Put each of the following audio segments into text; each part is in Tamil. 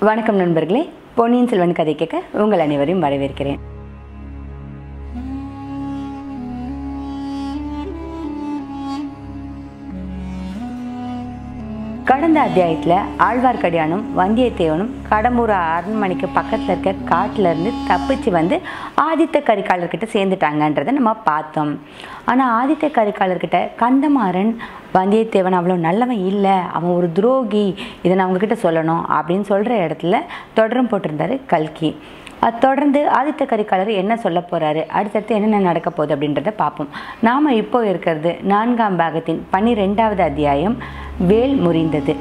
வணக்கம் நண்பர்களே பொன்னியின் செல்வன் கதை கேட்க உங்கள் அனைவரையும் வரவேற்கிறேன் கடந்த அத்தியாயத்தில் ஆழ்வார்க்கடியானும் வந்தியத்தேவனும் கடம்பூர் அரண்மனைக்கு பக்கத்தில் இருக்க காட்டுல இருந்து தப்பிச்சு வந்து ஆதித்த கரிகாலர்கிட்ட சேர்ந்துட்டாங்கன்றதை நம்ம பார்த்தோம் ஆனால் ஆதித்த கரிகாலர்கிட்ட கந்தமாறன் வந்தியத்தேவன் அவ்வளோ நல்லவன் இல்லை அவன் ஒரு துரோகி இதை நான் உங்ககிட்ட சொல்லணும் அப்படின்னு சொல்கிற இடத்துல தொடரும் போட்டிருந்தாரு கல்கி அது தொடர்ந்து ஆதித்த கரிகாலர் என்ன சொல்ல போகிறாரு அடுத்தடுத்து என்னென்ன நடக்க போகுது அப்படின்றத பார்ப்போம் நாம் இப்போ இருக்கிறது நான்காம் பாகத்தின் பன்னிரெண்டாவது அத்தியாயம் வேல் முறிந்தது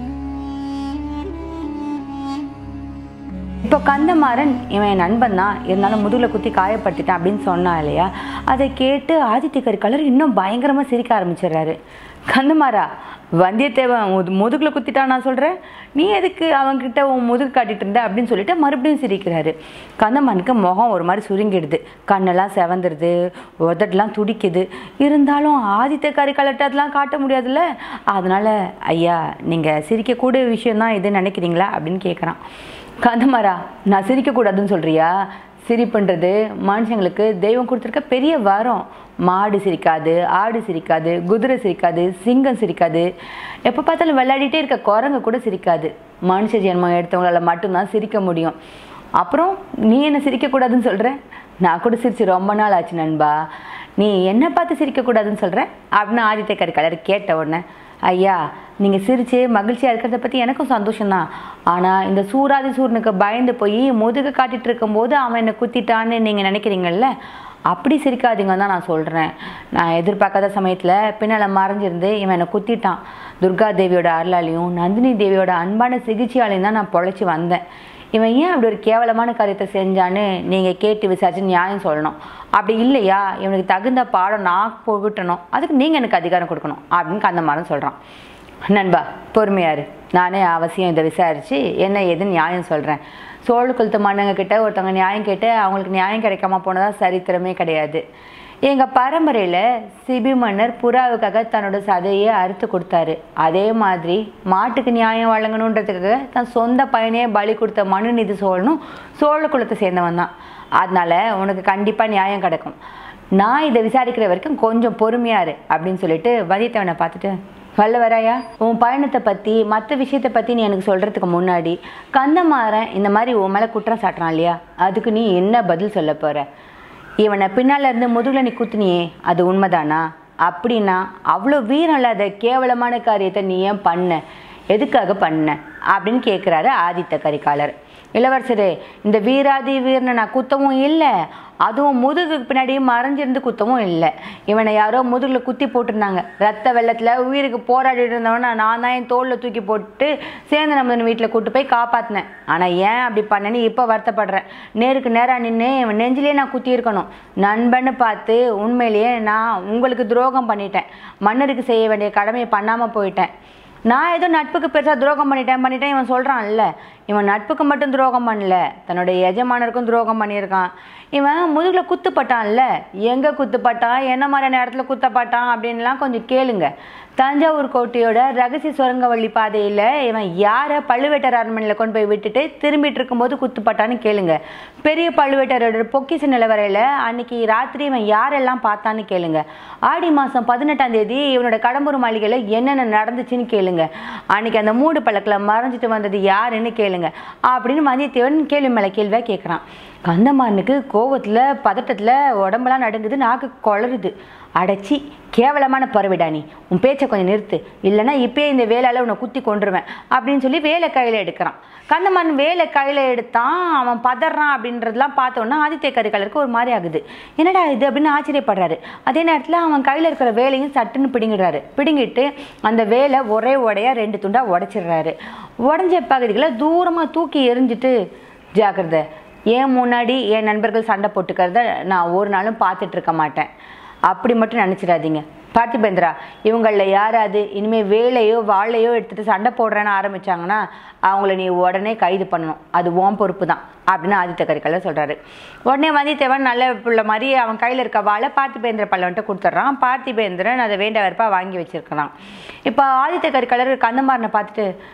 இப்போ கந்தமாறன் இவன் என் நண்பன் தான் இருந்தாலும் முதுகில் குத்தி காயப்படுத்திட்டான் அப்படின்னு சொன்னா இல்லையா அதை கேட்டு ஆதித்ய கரிகாலர் இன்னும் பயங்கரமாக சிரிக்க ஆரம்பிச்சிடுறாரு கந்தமாரா வந்தியத்தேவன் முது முதுகில் குத்திட்டான் நான் சொல்கிறேன் நீ எதுக்கு அவன்கிட்ட உன் முதுகு காட்டிட்டு இருந்த அப்படின்னு சொல்லிட்டு மறுபடியும் சிரிக்கிறாரு கந்தமானுக்கு முகம் ஒரு மாதிரி சுருங்கிடுது கண்ணெல்லாம் செவந்துடுது உதட்டெல்லாம் துடிக்குது இருந்தாலும் ஆதித்த கரிகாலர்கிட்ட அதெல்லாம் காட்ட முடியாதுல்ல அதனால ஐயா நீங்கள் சிரிக்கக்கூடிய விஷயம்தான் இது நினைக்கிறீங்களா அப்படின்னு கேட்குறான் கந்தமாரா நான் சிரிக்கக்கூடாதுன்னு சொல்கிறியா சிரிப்புன்றது மனுஷங்களுக்கு தெய்வம் கொடுத்துருக்க பெரிய வரம் மாடு சிரிக்காது ஆடு சிரிக்காது குதிரை சிரிக்காது சிங்கம் சிரிக்காது எப்போ பார்த்தாலும் விளையாடிட்டே இருக்க குரங்கு கூட சிரிக்காது மனுஷ ஜென்மம் எடுத்தவங்களால மட்டும்தான் சிரிக்க முடியும் அப்புறம் நீ என்ன சிரிக்கக்கூடாதுன்னு சொல்கிற நான் கூட சிரிச்சு ரொம்ப நாள் ஆச்சு நண்பா நீ என்ன பார்த்து சிரிக்கக்கூடாதுன்னு சொல்கிற அப்படின்னு ஆதித்ய கரிகாலர் கேட்ட உடனே ஐயா நீங்கள் சிரித்து மகிழ்ச்சியாக இருக்கிறத பற்றி எனக்கும் சந்தோஷம்தான் ஆனால் இந்த சூராதி சூரனுக்கு பயந்து போய் முதுகு காட்டிட்டு இருக்கும்போது அவன் என்னை குத்திட்டான்னு நீங்கள் நினைக்கிறீங்கல்ல அப்படி சிரிக்காதீங்க தான் நான் சொல்கிறேன் நான் எதிர்பார்க்காத சமயத்தில் பின்னால் மறைஞ்சிருந்து இவன் என்னை குத்திட்டான் துர்கா தேவியோட அருளாலையும் நந்தினி தேவியோட அன்பான சிகிச்சையாலையும் தான் நான் பொழைச்சி வந்தேன் இவன் ஏன் அப்படி ஒரு கேவலமான காரியத்தை செஞ்சான்னு நீங்கள் கேட்டு விசாரிச்சு நியாயம் சொல்லணும் அப்படி இல்லையா இவனுக்கு தகுந்த பாடம் நான் புகட்டணும் அதுக்கு நீங்கள் எனக்கு அதிகாரம் கொடுக்கணும் அப்படின்னு கந்தமாறன் சொல்கிறான் நண்பா பொறுமையாரு நானே அவசியம் இதை விசாரித்து என்ன ஏதுன்னு நியாயம் சொல்கிறேன் சோழ குலத்து மன்னங்க கிட்ட ஒருத்தவங்க நியாயம் கேட்டு அவங்களுக்கு நியாயம் கிடைக்காம போனதா சரித்திரமே கிடையாது எங்கள் பரம்பரையில் சிபி மன்னர் புறாவுக்காக தன்னோட சதையை அறுத்து கொடுத்தாரு அதே மாதிரி மாட்டுக்கு நியாயம் வழங்கணுன்றதுக்காக தன் சொந்த பையனையே பலி கொடுத்த மனுநீதி சோழனும் சோழ குலத்தை சேர்ந்தவன் தான் அதனால உனக்கு கண்டிப்பாக நியாயம் கிடைக்கும் நான் இதை விசாரிக்கிற வரைக்கும் கொஞ்சம் பொறுமையா இரு அப்படின்னு சொல்லிட்டு வந்தியத்தவனை பார்த்துட்டு வல்லவராயா உன் பயணத்தை பற்றி மற்ற விஷயத்தை பற்றி நீ எனக்கு சொல்கிறதுக்கு முன்னாடி கந்தமாறன் இந்த மாதிரி உன் மேலே குற்றம் சாட்டுறான் இல்லையா அதுக்கு நீ என்ன பதில் சொல்ல போகிற இவனை பின்னால் இருந்து முதுகில் நீ குத்துனியே அது உண்மைதானா அப்படின்னா அவ்வளோ வீரம் இல்லாத கேவலமான காரியத்தை நீ ஏன் பண்ண எதுக்காக பண்ண அப்படின்னு கேட்குறாரு ஆதித்த கரிகாலர் இளவரசரே இந்த வீராதி வீரனை நான் குத்தவும் இல்லை அதுவும் முதுகுக்கு பின்னாடி மறைஞ்சிருந்து குத்தவும் இல்லை இவனை யாரோ முதுகில் குத்தி போட்டிருந்தாங்க ரத்த வெள்ளத்தில் உயிருக்கு போராடிட்டு இருந்தவன நான் தான் என் தோளில் தூக்கி போட்டு சேர்ந்து நம்ம வீட்டில் கூட்டு போய் காப்பாற்றினேன் ஆனால் ஏன் அப்படி பண்ணேன்னு இப்போ வருத்தப்படுறேன் நேருக்கு நேராக நின்று இவன் நெஞ்சிலே நான் குத்தியிருக்கணும் நண்பன்னு பார்த்து உண்மையிலேயே நான் உங்களுக்கு துரோகம் பண்ணிட்டேன் மன்னருக்கு செய்ய வேண்டிய கடமையை பண்ணாமல் போயிட்டேன் நான் ஏதோ நட்புக்கு பெருசாக துரோகம் பண்ணிட்டேன் பண்ணிட்டேன் இவன் சொல்கிறான்ல இவன் நட்புக்கு மட்டும் துரோகம் பண்ணல தன்னுடைய எஜமானருக்கும் துரோகம் பண்ணியிருக்கான் இவன் முதுகில் குத்துப்பட்டான்ல எங்கே குத்துப்பட்டான் என்ன மாதிரியான இடத்துல குத்தப்பட்டான் அப்படின்லாம் கொஞ்சம் கேளுங்க தஞ்சாவூர் கோட்டையோட ரகசிய சுரங்கவள்ளி பாதையில் இவன் யாரை பழுவேட்டர் அரண்மனையில் கொண்டு போய் விட்டுட்டு திரும்பிட்டு இருக்கும்போது குத்துப்பட்டான்னு கேளுங்க பெரிய பழுவேட்டரோட பொக்கிச நிலவரையில் அன்னைக்கு ராத்திரி இவன் யாரெல்லாம் பார்த்தான்னு கேளுங்க ஆடி மாதம் பதினெட்டாம் தேதி இவனோட கடம்பூர் மாளிகையில் என்னென்ன நடந்துச்சுன்னு கேளுங்க அன்னைக்கு அந்த மூடு பழக்கில் மறைஞ்சிட்டு வந்தது யாருன்னு கேளுங்க அப்படின்னு வந்தியத்தேவன் கேள்வி மேலே கேள்வியாக கேட்குறான் கந்தமாறனுக்கு கோவத்தில் பதட்டத்தில் உடம்பெல்லாம் நடுங்குது நாக்கு குளருது அடைச்சி கேவலமான பறவைடா நீ உன் பேச்சை கொஞ்சம் நிறுத்து இல்லைன்னா இப்பயே இந்த வேலையால் உன்னை குத்தி கொண்டுருவேன் அப்படின்னு சொல்லி வேலை கையில் எடுக்கிறான் கந்தமாறன் வேலை கையில் எடுத்தான் அவன் பதறான் அப்படின்றதெல்லாம் பார்த்தோன்னா ஆதித்ய கரிகாலருக்கு ஒரு மாதிரி ஆகுது என்னடா இது அப்படின்னு ஆச்சரியப்படுறாரு அதே நேரத்தில் அவன் கையில் இருக்கிற வேலையும் சட்டுன்னு பிடுங்கிடுறாரு பிடுங்கிட்டு அந்த வேலை ஒரே உடையா ரெண்டு துண்டாக உடைச்சிடுறாரு உடஞ்ச பகுதிகளை தூரமாக தூக்கி எரிஞ்சிட்டு ஜாக்கிரதை ஏன் முன்னாடி என் நண்பர்கள் சண்டை போட்டுக்கிறத நான் ஒரு நாளும் பார்த்துட்டு இருக்க மாட்டேன் அப்படி மட்டும் நினச்சிடாதீங்க பார்த்திபேந்திரா இவங்களில் யாராவது இனிமேல் வேலையோ வாழையோ எடுத்துகிட்டு சண்டை போடுறேன்னு ஆரம்பித்தாங்கன்னா அவங்கள நீ உடனே கைது பண்ணணும் அது ஓம் பொறுப்பு தான் அப்படின்னு ஆதித்த கரிகாலர் சொல்கிறாரு உடனே வந்தியத்தேவன் நல்ல பிள்ளை மாதிரி அவன் கையில் இருக்க வாழை பார்த்திபேந்திர பல்லவன்ட்டு கொடுத்துட்றான் பார்த்திபேந்திரன் அதை வேண்ட வெறுப்பாக வாங்கி வச்சிருக்கிறான் இப்போ ஆதித்த கரிகாலர் கந்தமாறனை பார்த்துட்டு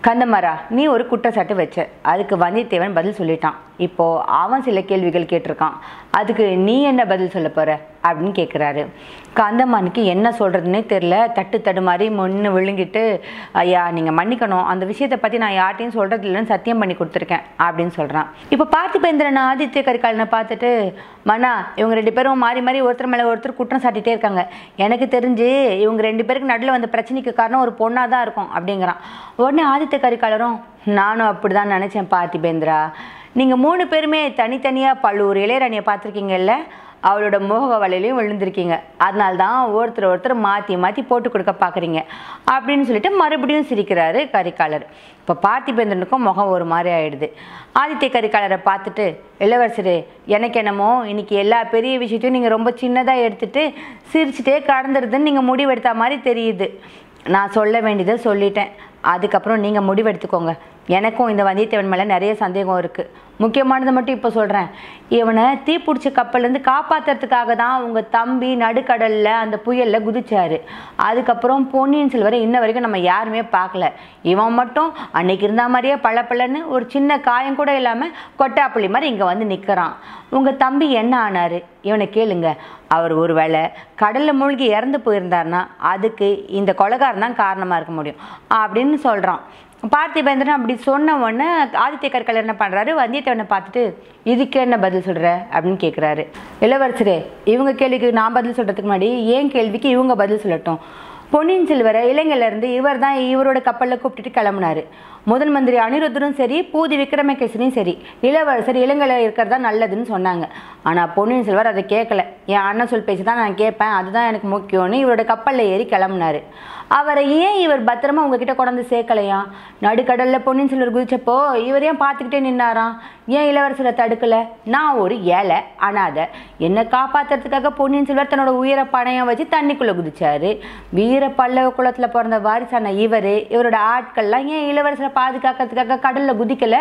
கந்தமாரா நீ ஒரு குற்றச்சாட்டு வச்ச அதுக்கு வந்தியத்தேவன் பதில் சொல்லிட்டான் இப்போ அவன் சில கேள்விகள் கேட்டிருக்கான் அதுக்கு நீ என்ன பதில் சொல்ல போற அப்படின்னு கேட்குறாரு கந்தமானுக்கு என்ன சொல்றதுன்னே தெரில தட்டு தடுமாறி முன்னு விழுங்கிட்டு ஐயா நீங்கள் மன்னிக்கணும் அந்த விஷயத்தை பற்றி நான் யார்ட்டையும் சொல்றது இல்லைன்னு சத்தியம் பண்ணி கொடுத்துருக்கேன் அப்படின்னு சொல்கிறான் இப்போ பார்த்திபேந்திரன் ஆதித்ய கரிகாலனை பார்த்துட்டு மன்னா இவங்க ரெண்டு பேரும் மாறி மாறி ஒருத்தர் மேலே ஒருத்தர் குற்றம் சாட்டிகிட்டே இருக்காங்க எனக்கு தெரிஞ்சு இவங்க ரெண்டு பேருக்கு நடுவில் வந்த பிரச்சனைக்கு காரணம் ஒரு பொண்ணாக தான் இருக்கும் அப்படிங்கிறான் உடனே ஆதித்த கரிகாலரும் நானும் அப்படி தான் நினச்சேன் பார்த்திபேந்திரா நீங்கள் மூணு பேருமே தனித்தனியாக பல்லூர் இளையராணியை பார்த்துருக்கீங்கல்ல அவளோட மோக வலையிலையும் விழுந்திருக்கீங்க அதனால தான் ஒருத்தர் ஒருத்தர் மாற்றி மாற்றி போட்டு கொடுக்க பார்க்குறீங்க அப்படின்னு சொல்லிட்டு மறுபடியும் சிரிக்கிறாரு கரிகாலர் இப்போ பார்த்திபேந்திரனுக்கும் முகம் ஒரு மாதிரி ஆயிடுது ஆதித்ய கரிகாலரை பார்த்துட்டு இளவரசரே எனக்கு என்னமோ இன்னைக்கு எல்லா பெரிய விஷயத்தையும் நீங்கள் ரொம்ப சின்னதாக எடுத்துட்டு சிரிச்சுட்டே கடந்துருதுன்னு நீங்கள் முடிவெடுத்த மாதிரி தெரியுது நான் சொல்ல வேண்டியதை சொல்லிட்டேன் அதுக்கப்புறம் நீங்கள் முடிவெடுத்துக்கோங்க எனக்கும் இந்த வந்தியத்தேவன் மேலே நிறைய சந்தேகம் இருக்குது முக்கியமானதை மட்டும் இப்போ சொல்கிறேன் இவனை தீப்பிடிச்ச கப்பல்லேருந்து காப்பாற்றுறதுக்காக தான் உங்கள் தம்பி நடுக்கடலில் அந்த புயலில் குதிச்சாரு அதுக்கப்புறம் பொன்னியின் செல்வரை இன்ன வரைக்கும் நம்ம யாருமே பார்க்கல இவன் மட்டும் அன்னைக்கு இருந்த மாதிரியே பளபளன்னு ஒரு சின்ன காயம் கூட இல்லாமல் கொட்டாப்புளி மாதிரி இங்கே வந்து நிற்கிறான் உங்கள் தம்பி என்ன ஆனார் இவனை கேளுங்க அவர் ஒரு வேளை கடலில் மூழ்கி இறந்து போயிருந்தாருன்னா அதுக்கு இந்த கொலகாரன் தான் காரணமாக இருக்க முடியும் அப்படின்னு சொல்கிறான் பார்த்திபேந்திரன் அப்படி சொன்ன உடனே ஆதித்ய கற்கள் என்ன பண்ணுறாரு வந்தியத்தேவனை பார்த்துட்டு இதுக்கு என்ன பதில் சொல்கிற அப்படின்னு கேட்குறாரு இளவரசரே இவங்க கேள்விக்கு நான் பதில் சொல்கிறதுக்கு முன்னாடி ஏன் கேள்விக்கு இவங்க பதில் சொல்லட்டும் பொன்னியின் செல்வரை இலங்கையிலேருந்து இவர் தான் இவரோட கப்பலில் கூப்பிட்டுட்டு கிளம்புனாரு முதல் மந்திரி அனிருத்தரும் சரி பூதி விக்ரமகேசரியும் சரி இளவரசர் இலங்கையில் இருக்கிறதா நல்லதுன்னு சொன்னாங்க ஆனால் பொன்னியின் செல்வர் அதை கேட்கல என் அண்ணன் சொல் பேச்சு தான் நான் கேட்பேன் அதுதான் எனக்கு முக்கியம்னு இவரோட கப்பலில் ஏறி கிளம்புனாரு அவரை ஏன் இவர் பத்திரமா உங்ககிட்ட கொண்டாந்து சேர்க்கலையா நடுக்கடலில் பொன்னியின் செல்வர் குதிச்சப்போ இவர் ஏன் பார்த்துக்கிட்டே நின்னாராம் ஏன் இளவரசரை தடுக்கல நான் ஒரு ஏழை அனாதை என்னை காப்பாத்துறதுக்காக பொன்னியின் செல்வர் தன்னோட உயிரை பணையம் வச்சு தண்ணிக்குள்ளே குதிச்சாரு வீர பல்லவ குலத்தில் பிறந்த வாரிசான இவர் இவரோட ஆட்கள்லாம் ஏன் இளவரசரை பாதுகாக்கிறதுக்காக கடலில் குதிக்கல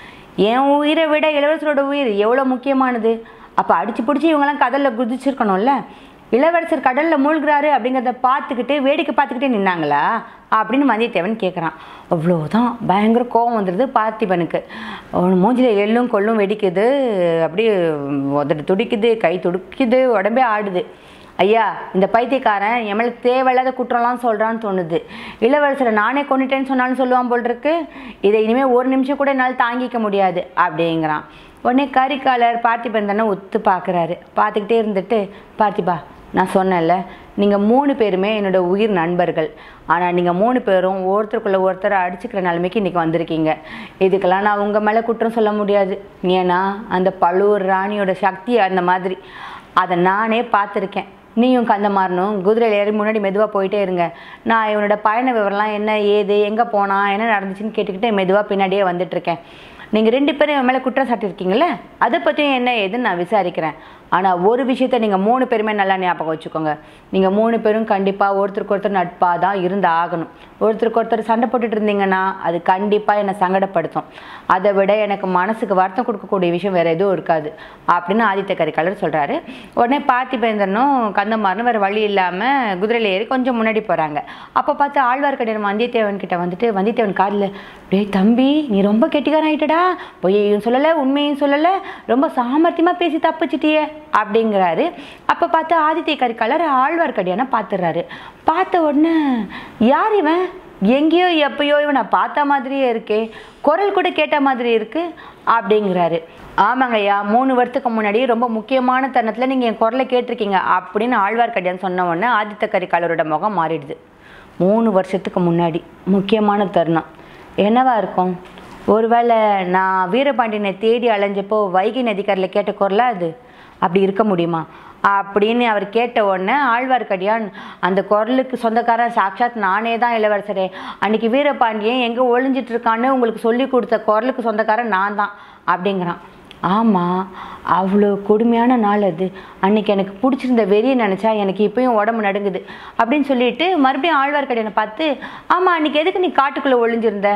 என் உயிரை விட இளவரசரோட உயிர் எவ்வளோ முக்கியமானது அப்போ அடிச்சு பிடிச்சி இவங்கெல்லாம் கடலில் குதிச்சிருக்கணும்ல இளவரசர் கடலில் மூழ்கிறாரு அப்படிங்கிறத பார்த்துக்கிட்டு வேடிக்கை பார்த்துக்கிட்டே நின்னாங்களா அப்படின்னு வந்தியத்தேவன் கேட்குறான் அவ்வளோதான் பயங்கர கோவம் வந்துடுது பார்த்திபனுக்கு அவன் மூஞ்சில எள்ளும் கொள்ளும் வெடிக்குது அப்படியே உதடு துடிக்குது கை துடிக்குது உடம்பே ஆடுது ஐயா இந்த பைத்தியக்காரன் என் மேலே தேவையில்லாத குற்றம்லாம் சொல்கிறான்னு தோணுது இளவரசரை நானே கொண்டுட்டேன்னு சொன்னாலும் சொல்லுவான் போல் இருக்கு இதை இனிமேல் ஒரு நிமிஷம் கூட என்னால் தாங்கிக்க முடியாது அப்படிங்கிறான் உடனே கரிகாலர் பார்த்திபன் தானே ஒத்து பார்க்குறாரு பார்த்துக்கிட்டே இருந்துட்டு பார்த்திபா நான் சொன்னேன்ல நீங்கள் மூணு பேருமே என்னோட உயிர் நண்பர்கள் ஆனால் நீங்கள் மூணு பேரும் ஒருத்தருக்குள்ள ஒருத்தரை அடிச்சுக்கிற நிலைமைக்கு இன்றைக்கி வந்திருக்கீங்க இதுக்கெல்லாம் நான் உங்கள் மேலே குற்றம் சொல்ல முடியாது ஏன்னா அந்த பழுவூர் ராணியோட சக்தி அந்த மாதிரி அதை நானே பார்த்துருக்கேன் நீயும் கந்தமாறனும் குதிரையில் ஏறி முன்னாடி மெதுவாக போயிட்டே இருங்க நான் இவனோட பயண விவரம்லாம் என்ன ஏது எங்கே போனான் என்ன நடந்துச்சுன்னு கேட்டுக்கிட்டு மெதுவாக பின்னாடியே வந்துட்டுருக்கேன் நீங்கள் ரெண்டு பேரும் என் மேலே குற்றம் சாட்டியிருக்கீங்களே அதை பற்றியும் என்ன ஏதுன்னு நான் விசாரிக்கிறேன் ஆனால் ஒரு விஷயத்த நீங்கள் மூணு பேருமே நல்லா ஞாபகம் வச்சுக்கோங்க நீங்கள் மூணு பேரும் கண்டிப்பாக ஒருத்தருக்கு ஒருத்தர் நட்பாக தான் இருந்து ஆகணும் ஒருத்தருக்கு ஒருத்தர் சண்டை போட்டுட்டு இருந்தீங்கன்னா அது கண்டிப்பாக என்னை சங்கடப்படுத்தும் அதை விட எனக்கு மனசுக்கு வருத்தம் கொடுக்கக்கூடிய விஷயம் வேறு எதுவும் இருக்காது அப்படின்னு ஆதித்ய கரிகாலர் சொல்கிறாரு உடனே பார்த்திபேந்திரனும் கந்தமாறனும் வேறு வழி இல்லாமல் குதிரையில் ஏறி கொஞ்சம் முன்னாடி போகிறாங்க அப்போ பார்த்து ஆழ்வார்க்கடியான் வந்தியத்தேவன் கிட்ட வந்துட்டு வந்தியத்தேவன் காதில் டேய் தம்பி நீ ரொம்ப கெட்டிக்காரன் ஆகிட்டடா பொய்யையும் சொல்லலை உண்மையும் சொல்லலை ரொம்ப சாமர்த்தியமாக பேசி தப்பிச்சிட்டியே அப்படிங்கிறாரு அப்போ பார்த்து ஆதித்ய கரிகாலர் ஆழ்வார்க்கடியானை பார்த்துடுறாரு பார்த்த உடனே யார் இவன் எங்கேயோ எப்பயோ இவனை பார்த்த மாதிரியே இருக்கே குரல் கூட கேட்ட மாதிரி இருக்கு அப்படிங்கிறாரு ஆமாங்கய்யா மூணு வருஷத்துக்கு முன்னாடி ரொம்ப முக்கியமான தருணத்தில் நீங்கள் என் குரலை கேட்டிருக்கீங்க அப்படின்னு ஆழ்வார்க்கடியான் சொன்ன உடனே ஆதித்த கரிகாலரோட முகம் மாறிடுது மூணு வருஷத்துக்கு முன்னாடி முக்கியமான தருணம் என்னவா இருக்கும் ஒருவேளை நான் வீரபாண்டியனை தேடி அலைஞ்சப்போ வைகை நதிக்கரையில் கேட்ட குரலா அது அப்படி இருக்க முடியுமா அப்படின்னு அவர் கேட்ட உடனே ஆழ்வார்க்கடியான் அந்த குரலுக்கு சொந்தக்காரன் சாட்சாத் நானே தான் இளவரசரே அன்னைக்கு வீரபாண்டியன் எங்கே ஒளிஞ்சிட்டு இருக்கான்னு உங்களுக்கு சொல்லி கொடுத்த குரலுக்கு சொந்தக்காரன் நான் தான் அப்படிங்கிறான் ஆமாம் அவ்வளோ கொடுமையான நாள் அது அன்னைக்கு எனக்கு பிடிச்சிருந்த வெறியை நினச்சா எனக்கு இப்பயும் உடம்பு நடுங்குது அப்படின்னு சொல்லிட்டு மறுபடியும் ஆழ்வார்க்கடியானை பார்த்து ஆமாம் அன்னைக்கு எதுக்கு நீ காட்டுக்குள்ளே ஒளிஞ்சிருந்த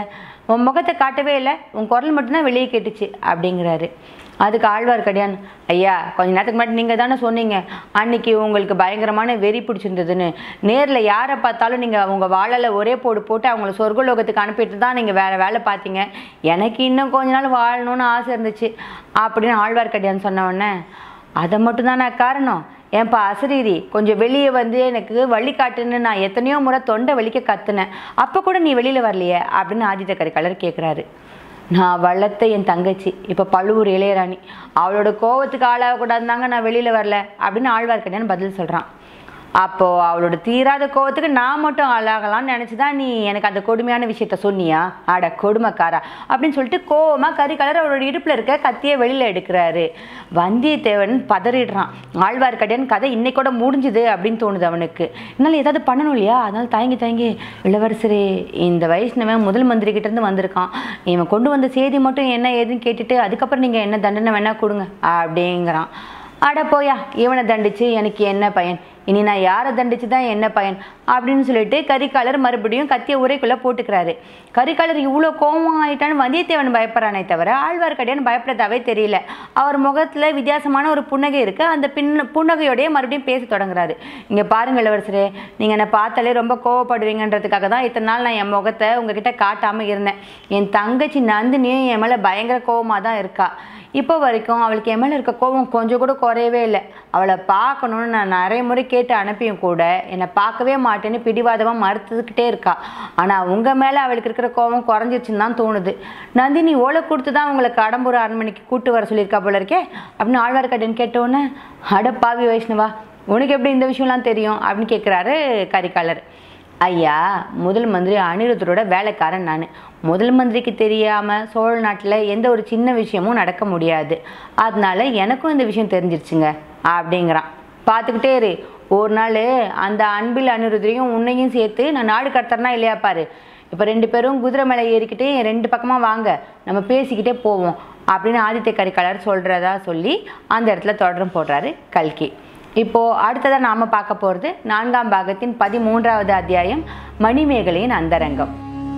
உன் முகத்தை காட்டவே இல்லை உன் குரல் மட்டும்தான் வெளியே கேட்டுச்சு அப்படிங்கிறாரு அதுக்கு ஆழ்வார்க்கடியான் ஐயா கொஞ்ச நேரத்துக்கு முன்னாடி நீங்கள் தானே சொன்னீங்க அன்னைக்கு உங்களுக்கு பயங்கரமான வெறி பிடிச்சிருந்ததுன்னு நேரில் யாரை பார்த்தாலும் நீங்கள் அவங்க வாழல ஒரே போடு போட்டு அவங்கள சொர்க்கலோகத்துக்கு அனுப்பிட்டு தான் நீங்கள் வேறு வேலை பார்த்தீங்க எனக்கு இன்னும் கொஞ்ச நாள் வாழணும்னு ஆசை இருந்துச்சு அப்படின்னு ஆழ்வார்க்கடியான் சொன்ன உடனே அதை மட்டும்தானா காரணம் ஏன்பா அசரீரி கொஞ்சம் வெளியே வந்து எனக்கு வழி காட்டுன்னு நான் எத்தனையோ முறை தொண்டை வலிக்க கத்துனேன் அப்போ கூட நீ வெளியில் வரலையே அப்படின்னு ஆதித்த கரிகாலர் கேட்குறாரு நான் வளர்த்த என் தங்கச்சி இப்போ பழுவூர் இளையராணி அவளோட கோவத்துக்கு ஆளாகக்கூடாதுதாங்க நான் வெளியில் வரல அப்படின்னு ஆழ்வார்க்கடியான் பதில் சொல்கிறான் அப்போது அவளோட தீராத கோவத்துக்கு நான் மட்டும் ஆளாகலாம்னு நினச்சி தான் நீ எனக்கு அந்த கொடுமையான விஷயத்த சொன்னியா அட கொடுமைக்காரா அப்படின்னு சொல்லிட்டு கோவமாக கறி கலர் அவளோட இடுப்பில் இருக்க கத்தியை வெளியில் எடுக்கிறாரு வந்தியத்தேவன் பதறிடுறான் ஆழ்வார்க்கடியான் கதை இன்னைக்கூட முடிஞ்சுது அப்படின்னு தோணுது அவனுக்கு என்னால் ஏதாவது பண்ணணும் இல்லையா அதனால தயங்கி தயங்கி இளவரசரே இந்த வைஷ்ணவன் முதல் மந்திரி கிட்ட இருந்து வந்திருக்கான் இவன் கொண்டு வந்த செய்தி மட்டும் என்ன ஏதுன்னு கேட்டுட்டு அதுக்கப்புறம் நீங்கள் என்ன தண்டனை வேணால் கொடுங்க அப்படிங்கிறான் அட போயா இவனை தண்டிச்சு எனக்கு என்ன பயன் இனி நான் யாரை தண்டிச்சு தான் என்ன பயன் அப்படின்னு சொல்லிட்டு கரிகாலர் மறுபடியும் கத்திய உரைக்குள்ளே போட்டுக்கிறாரு கரிகாலர் இவ்வளோ கோவம் ஆயிட்டான்னு வந்தியத்தேவன் பயப்படுறானே தவிர ஆழ்வார்க்கடியான் பயப்படுறதாவே தெரியல அவர் முகத்தில் வித்தியாசமான ஒரு புன்னகை இருக்குது அந்த பின் புன்னகையோடய மறுபடியும் பேச தொடங்குறாரு இங்கே பாருங்க இளவரசரே நீங்கள் என்னை பார்த்தாலே ரொம்ப கோவப்படுவீங்கன்றதுக்காக தான் இத்தனை நாள் நான் என் முகத்தை உங்ககிட்ட காட்டாமல் இருந்தேன் என் தங்கச்சி நந்தினியும் என் மேலே பயங்கர கோவமாக தான் இருக்கா இப்போ வரைக்கும் அவளுக்கு என் மேலே இருக்க கோவம் கொஞ்சம் கூட குறையவே இல்லை அவளை பார்க்கணுன்னு நான் நிறைய முறை கேட்டு அனுப்பியும் கூட என்னை பார்க்கவே மாட்டேன்னு பிடிவாதமாக மறுத்துக்கிட்டே இருக்கா ஆனால் உங்கள் மேலே அவளுக்கு இருக்கிற கோவம் குறைஞ்சிருச்சுன்னு தான் தோணுது நந்தினி ஓலை கொடுத்து தான் உங்களை கடம்பூர் அரண்மனைக்கு கூட்டு வர சொல்லியிருக்கா போல இருக்கே அப்படின்னு ஆழ்வார்க்கடியான் கேட்டோன்னே அட பாவி வைஷ்ணவா உனக்கு எப்படி இந்த விஷயம்லாம் தெரியும் அப்படின்னு கேட்குறாரு கரிகாலர் ஐயா முதல் மந்திரி அனிருத்தரோட வேலைக்காரன் நான் முதல் மந்திரிக்கு தெரியாமல் சோழ நாட்டில் எந்த ஒரு சின்ன விஷயமும் நடக்க முடியாது அதனால எனக்கும் இந்த விஷயம் தெரிஞ்சிருச்சுங்க அப்படிங்கிறான் பார்த்துக்கிட்டே இரு ஒரு நாள் அந்த அன்பில் அனிருத்தரையும் உன்னையும் சேர்த்து நான் நாடு கடத்துறனா இல்லையா பாரு இப்போ ரெண்டு பேரும் குதிரை மேலே ஏறிக்கிட்டே ரெண்டு பக்கமாக வாங்க நம்ம பேசிக்கிட்டே போவோம் அப்படின்னு ஆதித்ய கரிகாலர் சொல்கிறதா சொல்லி அந்த இடத்துல தொடரும் போடுறாரு கல்கி இப்போ அடுத்ததாக நாம பார்க்க போகிறது நான்காம் பாகத்தின் பதிமூன்றாவது அத்தியாயம் மணிமேகலையின் அந்தரங்கம்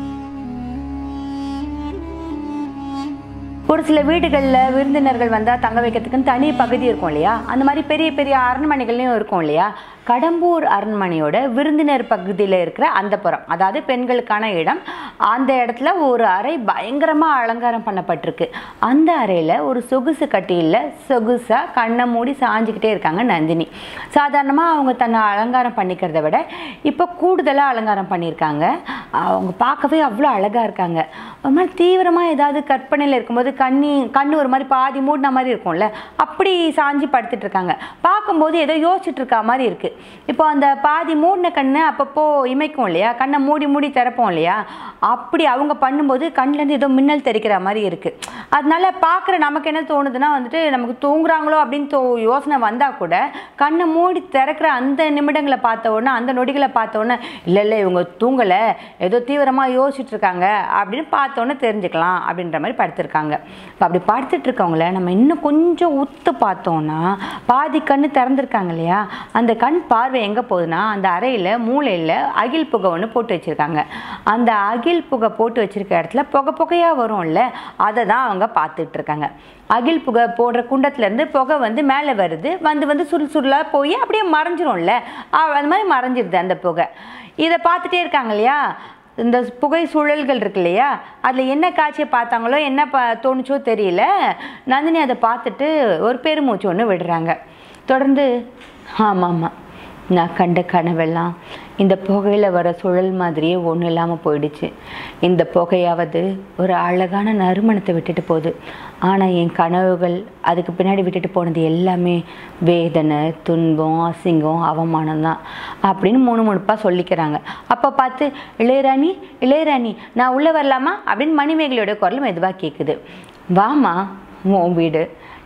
ஒரு சில வீடுகளில் விருந்தினர்கள் வந்தால் தங்க வைக்கிறதுக்குன்னு தனி பகுதி இருக்கும் இல்லையா அந்த மாதிரி பெரிய பெரிய அரண்மனைகள்லையும் இருக்கும் இல்லையா கடம்பூர் அரண்மனையோட விருந்தினர் பகுதியில் இருக்கிற அந்த புறம் அதாவது பெண்களுக்கான இடம் அந்த இடத்துல ஒரு அறை பயங்கரமாக அலங்காரம் பண்ணப்பட்டிருக்கு அந்த அறையில் ஒரு சொகுசு கட்டியில் சொகுசாக கண்ணை மூடி சாஞ்சிக்கிட்டே இருக்காங்க நந்தினி சாதாரணமாக அவங்க தன்னை அலங்காரம் பண்ணிக்கிறத விட இப்போ கூடுதலாக அலங்காரம் பண்ணியிருக்காங்க அவங்க பார்க்கவே அவ்வளோ அழகாக இருக்காங்க ஒரு மாதிரி தீவிரமாக ஏதாவது கற்பனையில் இருக்கும்போது கண்ணி கண்ணு ஒரு மாதிரி பாதி மூடின மாதிரி இருக்கும்ல அப்படி சாஞ்சி படுத்துட்டு இருக்காங்க பார்க்கும்போது ஏதோ யோசிச்சுட்டு இருக்கா மாதிரி இருக்குது இப்போ அந்த பாதி மூடின கண்ணை அப்பப்போ இமைக்கும் இல்லையா கண்ணை மூடி மூடி திறப்போம் இல்லையா அப்படி அவங்க பண்ணும்போது கண்ணிலேருந்து ஏதோ மின்னல் தெரிக்கிற மாதிரி இருக்குது அதனால பார்க்குற நமக்கு என்ன தோணுதுன்னா வந்துட்டு நமக்கு தூங்குறாங்களோ அப்படின்னு தோ யோசனை வந்தால் கூட கண்ணை மூடி திறக்கிற அந்த நிமிடங்களை பார்த்த உடனே அந்த நொடிகளை பார்த்த உடனே இல்லை இல்லை இவங்க தூங்கலை ஏதோ தீவிரமாக யோசிச்சுட்டு இருக்காங்க அப்படின்னு பார்த்தோன்னே தெரிஞ்சுக்கலாம் அப்படின்ற மாதிரி படுத்திருக்காங்க இப்போ அப்படி படுத்துட்டு இருக்கவங்கள நம்ம இன்னும் கொஞ்சம் உத்து பார்த்தோம்னா பாதி கண்ணு திறந்திருக்காங்க இல்லையா அந்த கண் பார்வை எங்கே போகுதுன்னா அந்த அறையில் மூலையில் அகில் புகை ஒன்று போட்டு வச்சுருக்காங்க அந்த அகில் புகை போட்டு வச்சிருக்க இடத்துல புகை புகையாக வரும்ல அதை தான் அவங்க பார்த்துட்டு இருக்காங்க அகில் புகை போடுற குண்டத்துலேருந்து புகை வந்து மேலே வருது வந்து வந்து சுருள் சுருளாக போய் அப்படியே மறைஞ்சிரும்ல அ- அந்த மாதிரி மறைஞ்சிருது அந்த புகை இதை பார்த்துட்டே இருக்காங்க இல்லையா இந்த புகை சுழல்கள் இருக்கு இல்லையா அதில் என்ன காட்சியை பார்த்தாங்களோ என்ன ப தோணுச்சோ தெரியல நந்தினி அதை பார்த்துட்டு ஒரு பெருமூச்சு ஒன்று விடுறாங்க தொடர்ந்து ஆமாம் ஆமாம் நான் கண்ட கனவெல்லாம் இந்த புகையில் வர சுழல் மாதிரியே ஒன்றும் இல்லாமல் போயிடுச்சு இந்த புகையாவது ஒரு அழகான நறுமணத்தை விட்டுட்டு போகுது ஆனால் என் கனவுகள் அதுக்கு பின்னாடி விட்டுட்டு போனது எல்லாமே வேதனை துன்பம் அசிங்கம் அவமானம் தான் அப்படின்னு மூணு முணுப்பாக சொல்லிக்கிறாங்க அப்போ பார்த்து இளையராணி இளையராணி நான் உள்ளே வரலாமா அப்படின்னு மணிமேகலையோட குரல் மெதுவாக கேட்குது வாமா உன் வீடு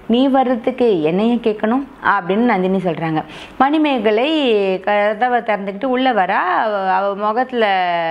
நீ வர்றதுக்கு என்னையும் கேட்கணும் அப்படின்னு நந்தினி சொல்கிறாங்க மணிமேகலை கதவை திறந்துக்கிட்டு உள்ளே வரா அவ- அவ முகத்தில்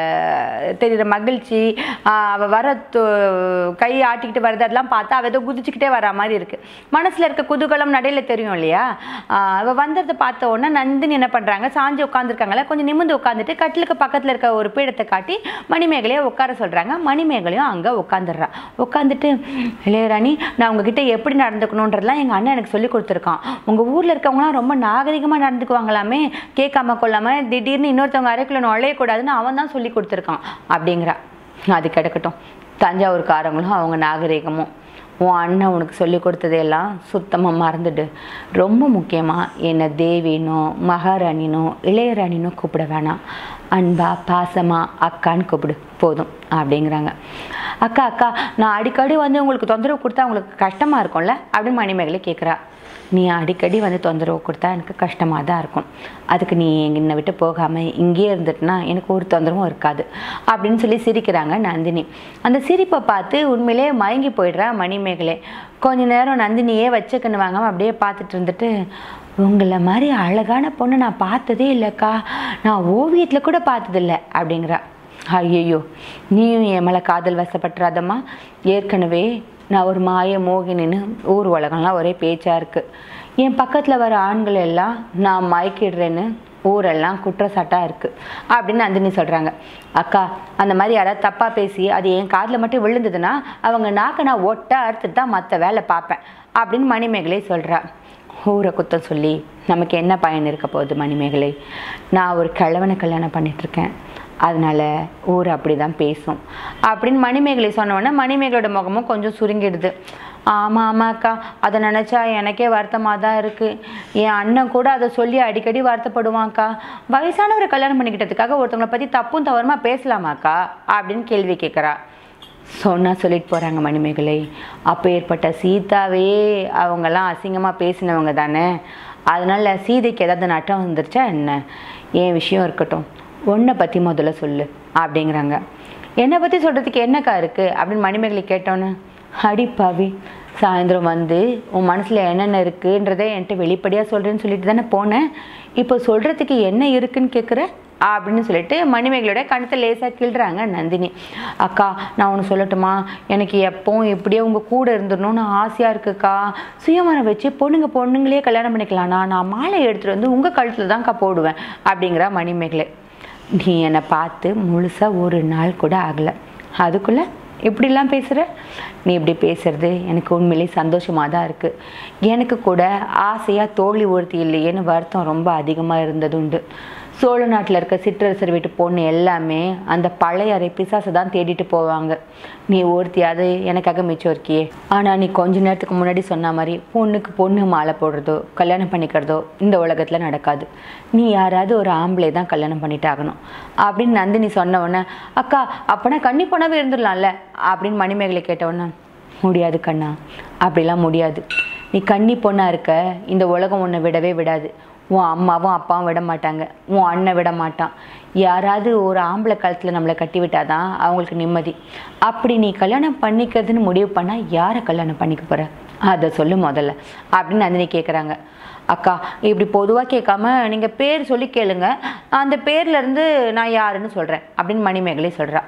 தெரிகிற மகிழ்ச்சி ஆஹ் அவ வர து- கை ஆட்டிக்கிட்டு வர்றது அதெல்லாம் பார்த்தா அவள் ஏதோ குதிச்சுக்கிட்டே வர மாதிரி இருக்குது மனசில் இருக்க குதூகலம் நடையில் தெரியும் இல்லையா ஆஹ் அவ வந்ததை பார்த்த உடனே நந்தினி என்ன பண்ணுறாங்க சாஞ்சு உட்காந்துருக்காங்களா கொஞ்சம் நிமிர்ந்து உட்காந்துட்டு கட்டிலுக்கு பக்கத்தில் இருக்க ஒரு பீடத்தை காட்டி மணிமேகலையை உட்கார சொல்கிறாங்க மணிமேகலையும் அங்கே உட்காந்துடுறா உட்காந்துட்டு இளையராணி நான் உங்ககிட்ட எப்படி நடந்துக்கணுன்றதெல்லாம் எங்கள் அண்ணன் எனக்கு சொல்லி கொடுத்துருக்கான் உங்கள் ஊரில் இருக்கவங்களாம் ரொம்ப நாகரிகமாக நடந்துக்குவாங்களாமே கேட்காம கொள்ளாமல் திடீர்னு இன்னொருத்தவங்க அறைக்குள்ள நுழையக்கூடாதுன்னு அவன் தான் சொல்லி கொடுத்துருக்கான் அப்படிங்கிறா அது கிடக்கட்டும் தஞ்சாவூர்காரங்களும் அவங்க நாகரிகமும் உன் அண்ணன் உனக்கு சொல்லி கொடுத்ததையெல்லாம் சுத்தமாக மறந்துடு ரொம்ப முக்கியமாக என்னை தேவினோ மகாராணினோ இளையராணினோ கூப்பிட வேணாம் அன்பா பாசமா அக்கான்னு கூப்பிடு போதும் அப்படிங்கிறாங்க அக்கா அக்கா நான் அடிக்கடி வந்து உங்களுக்கு தொந்தரவு கொடுத்தா உங்களுக்கு கஷ்டமாக இருக்கும்ல அப்படின்னு மணிமேகலை கேட்குறா நீ அடிக்கடி வந்து தொந்தரவு கொடுத்தா எனக்கு கஷ்டமாக தான் இருக்கும் அதுக்கு நீ என்னை விட்டு போகாமல் இங்கேயே இருந்துட்டுனா எனக்கு ஒரு தொந்தரவும் இருக்காது அப்படின்னு சொல்லி சிரிக்கிறாங்க நந்தினி அந்த சிரிப்பை பார்த்து உண்மையிலே மயங்கி போயிடுறா மணிமேகலை கொஞ்ச நேரம் நந்தினியே வச்சுக்கன்னு வாங்காம அப்படியே பார்த்துட்டு இருந்துட்டு உங்களை மாதிரி அழகான பொண்ணு நான் பார்த்ததே இல்லைக்கா நான் ஓவியத்தில் கூட பார்த்ததில்ல அப்படிங்கிறா ஐயையோ நீயும் என் மேலே காதல் வசப்பட்டுறாதம்மா ஏற்கனவே நான் ஒரு மாய மோகினின்னு ஊர் உலகம்லாம் ஒரே பேச்சாக இருக்குது என் பக்கத்தில் வர ஆண்கள் எல்லாம் நான் மயக்கிடுறேன்னு ஊரெல்லாம் குற்றச்சாட்டாக இருக்குது அப்படின்னு நந்தினி சொல்கிறாங்க அக்கா அந்த மாதிரி யாராவது தப்பாக பேசி அது என் காதில் மட்டும் விழுந்ததுன்னா அவங்க நாக்க நான் ஒட்ட அறுத்துட்டு தான் மற்ற வேலை பார்ப்பேன் அப்படின்னு மணிமேகலை சொல்கிறா ஊரை குத்தம் சொல்லி நமக்கு என்ன பயன் இருக்க போகுது மணிமேகலை நான் ஒரு கிழவனை கல்யாணம் பண்ணிகிட்ருக்கேன் அதனால ஊர் அப்படி தான் பேசும் அப்படின்னு மணிமேகலை சொன்னோடனே மணிமேகலோட முகமும் கொஞ்சம் சுருங்கிடுது ஆமாம் ஆமாக்கா அதை நினச்சா எனக்கே வருத்தமாக தான் இருக்குது என் அண்ணன் கூட அதை சொல்லி அடிக்கடி வருத்தப்படுவான்க்கா வயசானவரை கல்யாணம் பண்ணிக்கிட்டதுக்காக ஒருத்தவங்களை பற்றி தப்பும் தவறுமா பேசலாமாக்கா அப்படின்னு கேள்வி கேட்குறா சொன்னா சொல்லிட்டு போகிறாங்க மணிமேகலை அப்போ ஏற்பட்ட சீதாவே அவங்கெல்லாம் அசிங்கமாக பேசினவங்க தானே அதனால் சீதைக்கு ஏதாவது நட்டம் வந்துருச்சா என்ன என் விஷயம் இருக்கட்டும் உன்னை பற்றி முதல்ல சொல்லு அப்படிங்கிறாங்க என்னை பற்றி சொல்கிறதுக்கு என்னக்கா இருக்குது அப்படின்னு மணிமேகலை கேட்டோன்னு அடி பாவி சாயந்தரம் வந்து உன் மனசில் என்னென்ன இருக்குன்றதை என்கிட்ட வெளிப்படையாக சொல்கிறேன்னு சொல்லிட்டு தானே போனேன் இப்போ சொல்கிறதுக்கு என்ன இருக்குன்னு கேட்குற அப்படின்னு சொல்லிட்டு மணிமேகலையோட கணத்தை லேசாக கிள்றாங்க நந்தினி அக்கா நான் ஒன்று சொல்லட்டுமா எனக்கு எப்பவும் இப்படியே உங்கள் கூட இருந்துடணும்னு ஆசையாக இருக்குக்கா சுயமரம் வச்சு பொண்ணுங்க பொண்ணுங்களே கல்யாணம் பண்ணிக்கலாம்னா நான் மாலை எடுத்துகிட்டு வந்து உங்கள் கழுத்தில் தான்க்கா போடுவேன் அப்படிங்கிறா மணிமேகலை நீ என்னை பார்த்து முழுசாக ஒரு நாள் கூட ஆகலை அதுக்குள்ளே இப்படிலாம் பேசுகிற நீ இப்படி பேசுறது எனக்கு உண்மையிலேயே சந்தோஷமாக தான் இருக்குது எனக்கு கூட ஆசையாக தோழி ஒருத்தி இல்லையேன்னு வருத்தம் ரொம்ப அதிகமாக இருந்தது உண்டு சோழ நாட்டில் இருக்க சிற்றரசர் வீட்டு பொண்ணு எல்லாமே அந்த பழைய அறை பிசாசை தான் தேடிட்டு போவாங்க நீ ஒருத்தியாவது எனக்காக மிச்சம் இருக்கியே ஆனால் நீ கொஞ்ச நேரத்துக்கு முன்னாடி சொன்ன மாதிரி பொண்ணுக்கு பொண்ணு மாலை போடுறதோ கல்யாணம் பண்ணிக்கிறதோ இந்த உலகத்தில் நடக்காது நீ யாராவது ஒரு ஆம்பளை தான் கல்யாணம் பண்ணிட்டு ஆகணும் அப்படின்னு நந்தினி சொன்ன உடனே அக்கா அப்போனா கன்னி பொண்ணாவே இருந்துடலாம்ல அப்படின்னு மணிமேகலை கேட்ட உடனே முடியாது கண்ணா அப்படிலாம் முடியாது நீ கன்னி பொண்ணாக இருக்க இந்த உலகம் உன்னை விடவே விடாது உன் அம்மாவும் அப்பாவும் விட மாட்டாங்க உன் அண்ணன் விட மாட்டான் யாராவது ஒரு ஆம்பளை காலத்தில் நம்மளை கட்டி விட்டாதான் அவங்களுக்கு நிம்மதி அப்படி நீ கல்யாணம் பண்ணிக்கிறதுன்னு முடிவு பண்ணால் யாரை கல்யாணம் பண்ணிக்க போகிற அதை சொல்லு முதல்ல அப்படின்னு நந்தினி கேட்குறாங்க அக்கா இப்படி பொதுவாக கேட்காம நீங்கள் பேர் சொல்லி கேளுங்க அந்த பேர்லேருந்து நான் யாருன்னு சொல்கிறேன் அப்படின்னு மணிமேகலை சொல்கிறா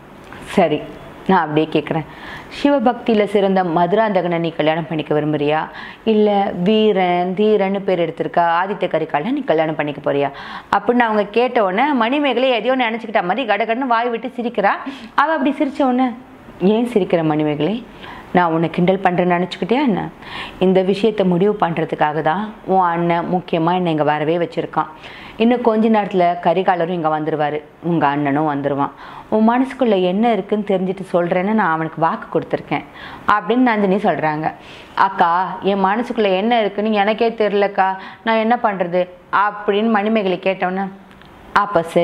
சரி நான் அப்படியே கேட்குறேன் சிவபக்தியில் சிறந்த மதுராந்தகனை நீ கல்யாணம் பண்ணிக்க விரும்புறியா இல்லை வீரன் தீரன்னு பேர் எடுத்திருக்கா ஆதித்த கரிகாலனை நீ கல்யாணம் பண்ணிக்க போறியா அப்படின்னு அவங்க கேட்ட உடனே மணிமேகலை எதையோ நினச்சிக்கிட்ட மாதிரி கடகடன்னு வாய் விட்டு சிரிக்கிறா அவள் அப்படி சிரிச்ச உடனே ஏன் சிரிக்கிற மணிமேகலை நான் உன்னை கிண்டல் பண்ணுறேன்னு நினச்சிக்கிட்டே என்ன இந்த விஷயத்தை முடிவு பண்ணுறதுக்காக தான் உன் அண்ணன் முக்கியமாக என்னை இங்கே வரவே வச்சுருக்கான் இன்னும் கொஞ்ச நேரத்தில் கரிகாலரும் இங்கே வந்துடுவார் உங்கள் அண்ணனும் வந்துடுவான் உன் மனசுக்குள்ளே என்ன இருக்குன்னு தெரிஞ்சுட்டு சொல்கிறேன்னு நான் அவனுக்கு வாக்கு கொடுத்துருக்கேன் அப்படின்னு நந்தினி சொல்கிறாங்க அக்கா என் மனசுக்குள்ளே என்ன இருக்குன்னு எனக்கே தெரிலக்கா நான் என்ன பண்ணுறது அப்படின்னு மணிமேகலை கேட்டோன்னே அப்போ சரி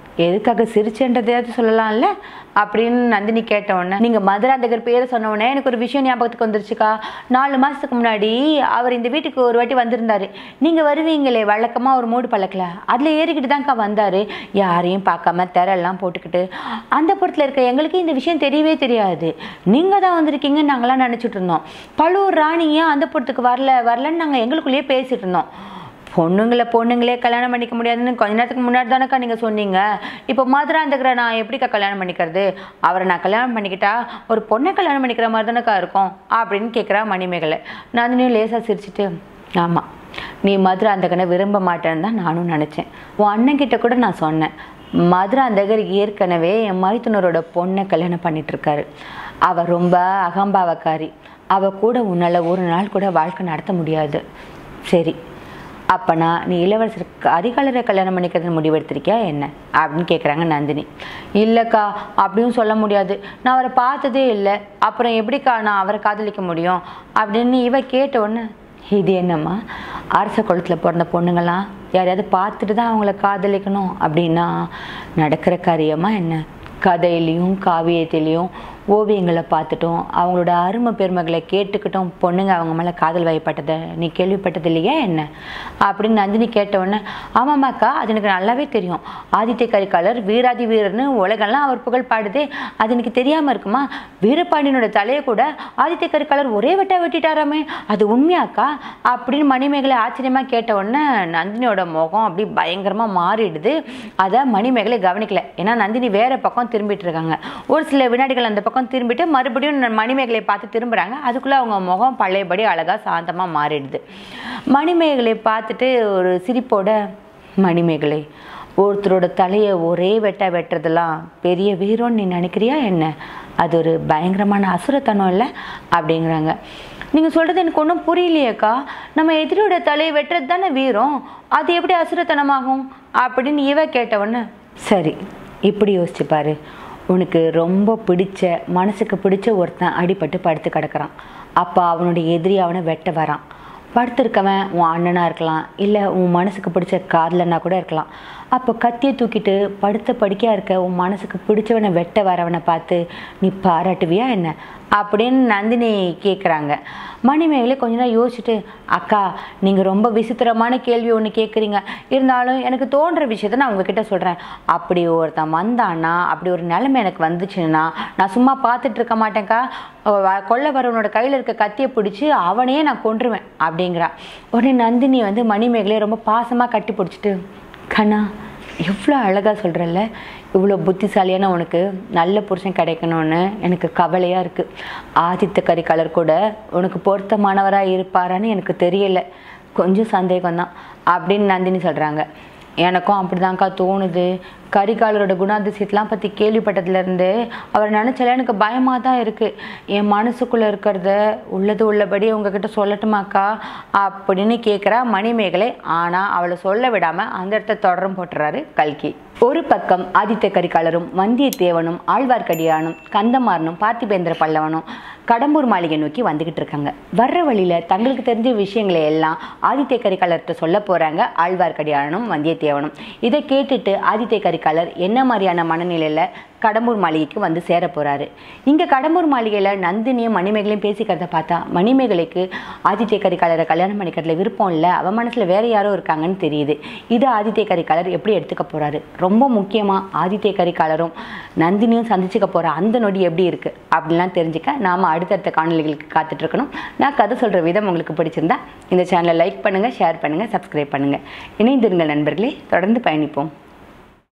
எதுக்காக சிரிச்சேன்றதையாவது சொல்லலாம்ல அப்படின்னு நந்தினி கேட்ட உடனே நீங்கள் மதுராந்தகர் பேரை சொன்ன உடனே எனக்கு ஒரு விஷயம் ஞாபகத்துக்கு வந்துருச்சுக்கா நாலு மாதத்துக்கு முன்னாடி அவர் இந்த வீட்டுக்கு ஒரு வாட்டி வந்திருந்தாரு நீங்கள் வருவீங்களே வழக்கமாக ஒரு மூடு பழக்கல அதில் ஏறிக்கிட்டு தான்க்கா வந்தார் யாரையும் பார்க்காம திரெல்லாம் போட்டுக்கிட்டு அந்த புறத்தில் இருக்க எங்களுக்கு இந்த விஷயம் தெரியவே தெரியாது நீங்கள் தான் வந்திருக்கீங்கன்னு நாங்களாம் நினச்சிட்டு இருந்தோம் பழுவூர் ராணி ஏன் அந்த புறத்துக்கு வரல வரலன்னு நாங்கள் எங்களுக்குள்ளேயே பேசிட்டு இருந்தோம் பொண்ணுங்களை பொண்ணுங்களே கல்யாணம் பண்ணிக்க முடியாதுன்னு கொஞ்ச நேரத்துக்கு முன்னாடி தானேக்கா நீங்கள் சொன்னீங்க இப்போ மதுராந்தகரை நான் எப்படிக்கா கல்யாணம் பண்ணிக்கிறது அவரை நான் கல்யாணம் பண்ணிக்கிட்டா ஒரு பொண்ணை கல்யாணம் பண்ணிக்கிற மாதிரி தானேக்கா இருக்கும் அப்படின்னு கேட்குறா மணிமேகலை நந்தினியும் லேசாக சிரிச்சிட்டு ஆமாம் நீ மதுராந்தகனை விரும்ப மாட்டேன்னு தான் நானும் நினச்சேன் உன் அண்ணன் கிட்ட கூட நான் சொன்னேன் மதுராந்தகர் ஏற்கனவே என் மைத்துனரோட பொண்ணை கல்யாணம் பண்ணிட்டு இருக்காரு அவ ரொம்ப அகம்பாவக்காரி அவ கூட உன்னால் ஒரு நாள் கூட வாழ்க்கை நடத்த முடியாது சரி அப்பனா நீ இளவரசர் அதிகாலரை கல்யாணம் பண்ணிக்கிறது முடிவெடுத்திருக்கியா என்ன அப்படின்னு கேட்குறாங்க நந்தினி இல்லைக்கா அப்படியும் சொல்ல முடியாது நான் அவரை பார்த்ததே இல்லை அப்புறம் எப்படிக்கா நான் அவரை காதலிக்க முடியும் அப்படின்னு இவ கேட்ட உடனே இது என்னம்மா அரச குளத்தில் பிறந்த பொண்ணுங்களாம் யாரையாவது பார்த்துட்டு தான் அவங்கள காதலிக்கணும் அப்படின்னா நடக்கிற காரியமா என்ன கதையிலையும் காவியத்திலையும் ஓவியங்களை பார்த்துட்டும் அவங்களோட அருமை பெருமைகளை கேட்டுக்கிட்டும் பொண்ணுங்க அவங்க மேலே காதல் வயப்பட்டதை நீ கேள்விப்பட்டது இல்லையா என்ன அப்படின்னு நந்தினி கேட்ட உடனே ஆமாம்மாக்கா அது எனக்கு நல்லாவே தெரியும் ஆதித்ய கரிகாலர் வீராதி வீரர்னு உலகெல்லாம் அவர் புகழ் பாடுதே அது எனக்கு தெரியாமல் இருக்குமா வீரபாண்டியனோட தலையை கூட ஆதித்ய கரிகாலர் ஒரே வெட்டா வெட்டிட்டாராமே அது உண்மையாக்கா அப்படின்னு மணிமேகலை ஆச்சரியமாக கேட்ட உடனே நந்தினியோட முகம் அப்படி பயங்கரமாக மாறிடுது அதை மணிமேகலை கவனிக்கல ஏன்னா நந்தினி வேற பக்கம் திரும்பிட்டு இருக்காங்க ஒரு சில வினாடிகள் அந்த பக்கம் திரும்பிட்டு மறுபடியும் ந- மணிமேகலை பார்த்து திரும்புறாங்க அதுக்குள்ள அவங்க முகம் பழையபடி அழகா சாந்தமா மாறிடுது மணிமேகலை பார்த்துட்டு ஒரு சிரிப்போட மணிமேகலை ஒருத்தரோட தலையை ஒரே வெட்ட வெட்டுறதெல்லாம் பெரிய வீரம்னு நீ நினைக்கிறியா என்ன அது ஒரு பயங்கரமான அசுரத்தனம் இல்லை அப்படிங்கிறாங்க நீங்கள் சொல்கிறது எனக்கு ஒன்றும் புரியலையேக்கா நம்ம எதிரியோட தலையை வெட்டுறது தானே வீரம் அது எப்படி அசுரத்தனமாகும் அப்படின்னு இவ கேட்டவொன்னே சரி இப்படி யோசிச்சு பாரு உனக்கு ரொம்ப பிடிச்ச மனசுக்கு பிடிச்ச ஒருத்தன் அடிபட்டு படுத்து கிடக்குறான் அப்போ அவனுடைய எதிரி அவனை வெட்ட வரான் படுத்திருக்கவன் உன் அண்ணனாக இருக்கலாம் இல்லை உன் மனசுக்கு பிடிச்ச காதலனா கூட இருக்கலாம் அப்போ கத்தியை தூக்கிட்டு படுத்த படுக்கையாக இருக்க உன் மனசுக்கு பிடிச்சவனை வெட்ட வரவனை பார்த்து நீ பாராட்டுவியா என்ன அப்படின்னு நந்தினி கேட்குறாங்க மணிமேகலை கொஞ்ச நேரம் யோசிச்சுட்டு அக்கா நீங்கள் ரொம்ப விசித்திரமான கேள்வி ஒன்று கேட்குறீங்க இருந்தாலும் எனக்கு தோன்ற விஷயத்த நான் உங்ககிட்ட சொல்கிறேன் அப்படி ஒருத்தன் வந்தான்னா அப்படி ஒரு நிலைமை எனக்கு வந்துச்சுன்னா நான் சும்மா பார்த்துட்டு இருக்க மாட்டேன்க்கா வ- கொல்ல வரவனோட கையில் இருக்க கத்தியை பிடிச்சி அவனையே நான் கொன்றுவேன் அப்படிங்கிறா உடனே நந்தினி வந்து மணிமேகலையை ரொம்ப பாசமாக கட்டி பிடிச்சிட்டு கண்ணா எவ்வளோ அழகாக சொல்கிறல்ல இவ்வளோ புத்திசாலியான உனக்கு நல்ல புருஷன் கிடைக்கணும்னு எனக்கு கவலையாக இருக்குது ஆதித்த கரிகாலர் கூட உனக்கு பொருத்தமானவராக இருப்பாரான்னு எனக்கு தெரியல கொஞ்சம் சந்தேகம்தான் அப்படின்னு நந்தினி சொல்கிறாங்க எனக்கும் அப்படிதான்க்கா தோணுது கரிகாலரோட குணாதிசயத்தெலாம் பற்றி கேள்விப்பட்டதுலேருந்து அவரை நினச்சாலே எனக்கு பயமாக தான் இருக்குது என் மனசுக்குள்ளே இருக்கிறத உள்ளது உள்ளபடி உங்ககிட்ட சொல்லட்டுமாக்கா அப்படின்னு கேட்குறா மணிமேகலை ஆனால் அவளை சொல்ல விடாமல் அந்த இடத்த தொடரும் போட்டுறாரு கல்கி ஒரு பக்கம் ஆதித்த கரிகாலரும் வந்தியத்தேவனும் ஆழ்வார்க்கடியானும் கந்தமாறனும் பார்த்திபேந்திர பல்லவனும் கடம்பூர் மாளிகை நோக்கி வந்துகிட்டு இருக்காங்க வர்ற வழியில தங்களுக்கு தெரிஞ்ச விஷயங்களை எல்லாம் ஆதித்ய கரிகாலர்கிட்ட சொல்ல போறாங்க ஆழ்வார்க்கடியானும் வந்தியத்தேவனும் இதை கேட்டுட்டு ஆதித்ய கரிகாலர் என்ன மாதிரியான மனநிலையில கடம்பூர் மாளிகைக்கு வந்து சேர போறாரு இங்க கடம்பூர் மாளிகையில நந்தினியும் மணிமேகலையும் பேசிக்கிறத பார்த்தா மணிமேகலைக்கு ஆதித்ய கரிகாலரை கல்யாணம் பண்ணிக்கிறதுல விருப்பம் இல்லை அவ மனசுல வேற யாரோ இருக்காங்கன்னு தெரியுது இது ஆதித்ய கரிகாலர் எப்படி எடுத்துக்க போறாரு ரொம்ப முக்கியமா ஆதித்ய கரிகாலரும் நந்தினியும் சந்திச்சுக்க போற அந்த நொடி எப்படி இருக்கு அப்படிலாம் தெரிஞ்சுக்க நாம அடுத்தடுத்த காணொலிகளுக்கு காத்துட்டு இருக்கணும் நான் கதை சொல்ற விதம் உங்களுக்கு பிடிச்சிருந்தா இந்த சேனலை லைக் பண்ணுங்க ஷேர் பண்ணுங்க சப்ஸ்கிரைப் பண்ணுங்க இணைந்திருங்கள் நண்பர்களே தொடர்ந்து பயணிப்போம்